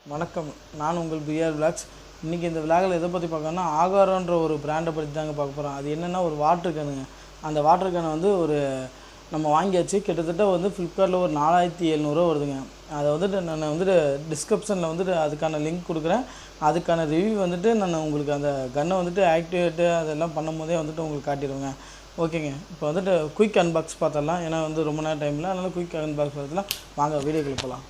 வணக்கம் நான் உங்கள் பிஆர் விளாக்ஸ் இன்றைக்கி இந்த விளாகில் எதை பற்றி பார்க்கணும்னா ஆகாரன்ற ஒரு பிராண்டை பற்றி தாங்க பார்க்க போகிறோம் அது என்னென்னா ஒரு வாட்டர் கேனுங்க அந்த வாட்டர் கேனை வந்து ஒரு நம்ம வாங்கியாச்சு கிட்டத்தட்ட வந்து ஃப்ளிப்கார்ட்டில் ஒரு நாலாயிரத்தி எழுநூறுவா வருதுங்க அதை வந்துட்டு நான் வந்துட்டு டிஸ்கிரிப்ஷனில் வந்துட்டு அதுக்கான லிங்க் கொடுக்குறேன் அதுக்கான ரிவ்யூ வந்துட்டு நான் உங்களுக்கு அந்த கன்னை வந்துட்டு ஆக்டிவேட்டு அதெல்லாம் பண்ணும்போதே வந்துட்டு உங்களுக்கு காட்டிடுவேங்க ஓகேங்க இப்போ வந்துட்டு குயிக் அன்பாக்ஸ் பார்த்தரலாம் ஏன்னா வந்து ரொம்ப நேரம் டைமில் அதனால் குயிக் அன்பாக்ஸ் பார்த்தலாம் வாங்க வீடியோக்குள்ள போகலாம்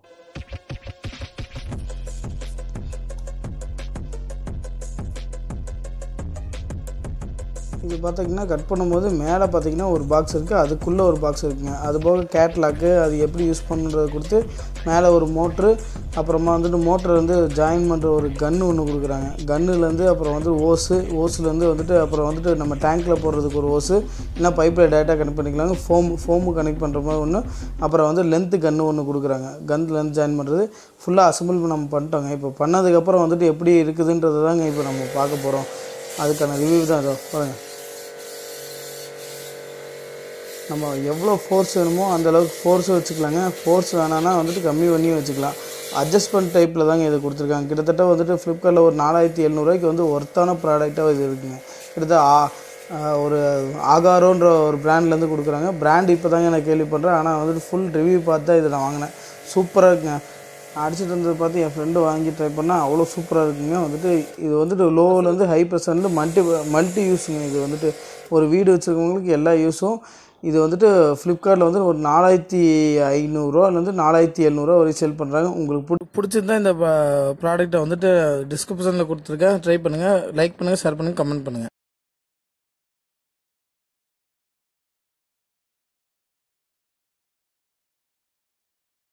இது பார்த்தீங்கன்னா கட் பண்ணும்போது மேலே பார்த்தீங்கன்னா ஒரு பாக்ஸ் இருக்குது அதுக்குள்ளே ஒரு பாக்ஸ் இருக்குங்க அது போக கேட்லாக்கு அது எப்படி யூஸ் பண்ணுறது கொடுத்து மேலே ஒரு மோட்ரு அப்புறமா வந்துட்டு மோட்டர் வந்து ஜாயின் பண்ணுற ஒரு கன்று ஒன்று கொடுக்குறாங்க கன்னுலேருந்து அப்புறம் வந்து ஓஸு ஓஸுலேருந்து வந்துட்டு அப்புறம் வந்துட்டு நம்ம டேங்க்கில் போடுறதுக்கு ஒரு ஓஸு இல்லைனா பைப்பில் டேட்டா கனெக்ட் பண்ணிக்கலாங்க ஃபோம் ஃபோமு கனெக்ட் பண்ணுற மாதிரி ஒன்று அப்புறம் வந்து லென்த்து கன்று ஒன்று கொடுக்குறாங்க கன் லென்த் ஜாயின் பண்ணுறது ஃபுல்லாக அசம்பிள் நம்ம பண்ணிட்டோங்க இப்போ பண்ணதுக்கப்புறம் வந்துட்டு எப்படி இருக்குதுன்றது தாங்க இப்போ நம்ம பார்க்க போகிறோம் அதுக்கான ரிவ்யூ தான் இதோ பாருங்கள் நம்ம எவ்வளோ ஃபோர்ஸ் வேணுமோ அந்த அளவுக்கு ஃபோர்ஸும் வச்சுக்கலாங்க ஃபோர்ஸ் வேணான்னா வந்துட்டு கம்மி பண்ணியும் வச்சுக்கலாம் அட்ஜஸ்ட்மெண்ட் டைப்பில் தாங்க இது கொடுத்துருக்காங்க கிட்டத்தட்ட வந்துட்டு ஃப்ளிப்கார்ட்டில் ஒரு நாலாயிரத்தி எழுநூறுவாய்க்கு வந்து ஒர்த்தான ப்ராடக்டாக இது இருக்குங்க கிட்டத்தட்ட ஆ ஆ, ஒரு ஆகாரோன்ற ஒரு பிராண்ட்லேருந்து கொடுக்குறாங்க பிராண்ட் இப்போ தாங்க நான் கேள்விப்படுறேன் ஆனால் வந்துட்டு ஃபுல் ரிவ்யூ பார்த்து தான் இதை நான் வாங்கினேன் சூப்பராக இருக்குங்க நான் அடிச்சிட்டு இருந்தது பார்த்து என் ஃப்ரெண்டு வாங்கி ட்ரை பண்ணால் அவ்வளோ சூப்பராக இருக்குங்க வந்துட்டு இது வந்துட்டு லோவிலேருந்து ஹை ப்ரெஷர்லேருந்து மல்டி மல்டி யூஸுங்க இது வந்துட்டு ஒரு வீடு வச்சுருக்கவங்களுக்கு எல்லா யூஸும் இது வந்துட்டு ஃப்ளிப்கார்ட்டில் வந்து ஒரு நாலாயிரத்தி ஐநூறுரூவாலேருந்து நாலாயிரத்தி எழுநூறுவா வரைக்கும் சேல் பண்ணுறாங்க உங்களுக்கு பிடி பிடிச்சிருந்தா இந்த ப்ராடக்ட்டை வந்துட்டு டிஸ்கிரிப்ஷனில் கொடுத்துருக்கேன் ட்ரை பண்ணுங்கள் லைக் பண்ணுங்கள் ஷேர் பண்ணுங்கள் கமெண்ட் பண்ணுங்கள்